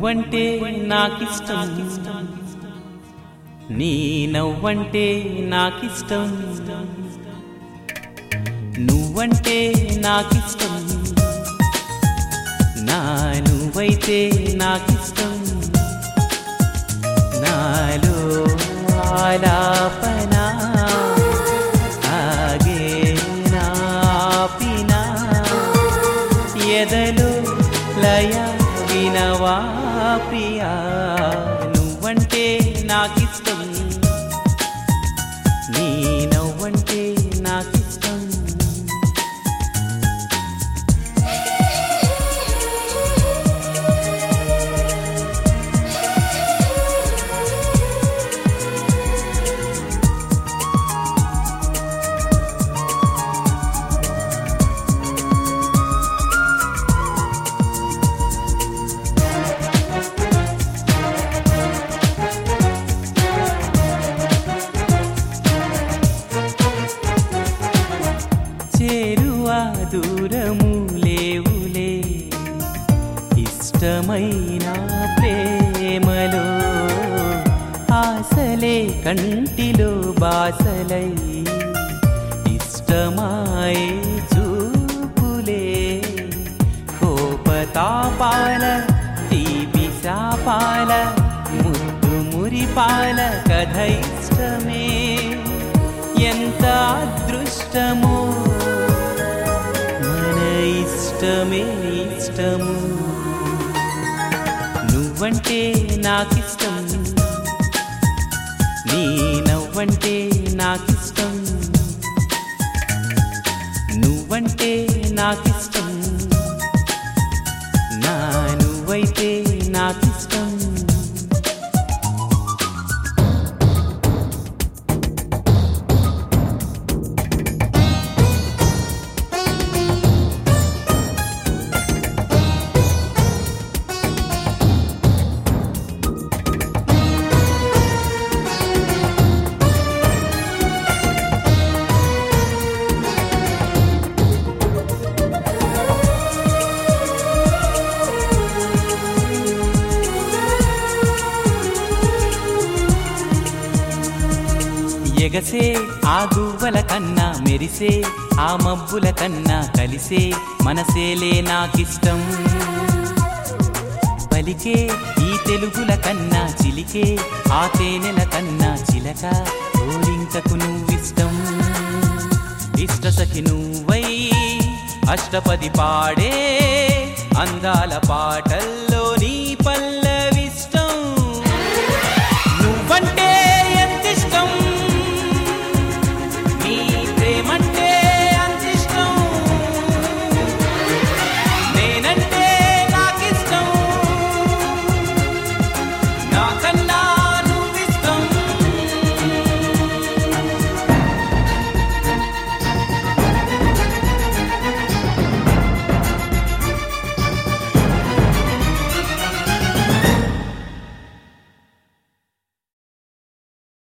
నువ్వంటే నాకిష్టం నీ నవ్వంటే నాకిష్టం నువ్వంటే నాకిష్టం నా నువ్వైతే నాకిష్టం నాలో ఆలాపన ఆగే నాపిన ఎదలో లయ వినవా ప్రియా నువ్వంటే నాకిష్టం నీ నవ్వంటే నాకిష్టం చేరువా దూరము లేవులే ఇష్టమైన ప్రేమలో ఆశలే కంటిలో బాసలై ఇష్టమాయే చూపులే కోపతాపాల తీపి శాపాల ముద్దు మురిపాల కథ ఇష్టమే ఎంత అదృష్టమో మన ఇష్టమే ఇష్టము నువ్వంటే నాకిష్టం నీ నవ్వంటే నాకిష్టం నువ్వంటే నాకిష్టం నా నువ్వైతే నాకిష్టం ఎగసే ఆ గువ్వల కన్నా మెరిసే ఆ మబ్బుల కన్నా కలిసే మనసేలే నాకిష్టం పలికే ఈ తెలుగుల కన్నా చిలికే ఆ తేనెల కన్నా చిలక ఓరింకకు నువ్విష్టం ఇష్ట సఖి నువ్వై అష్టపది పాడే అందాల పాటల్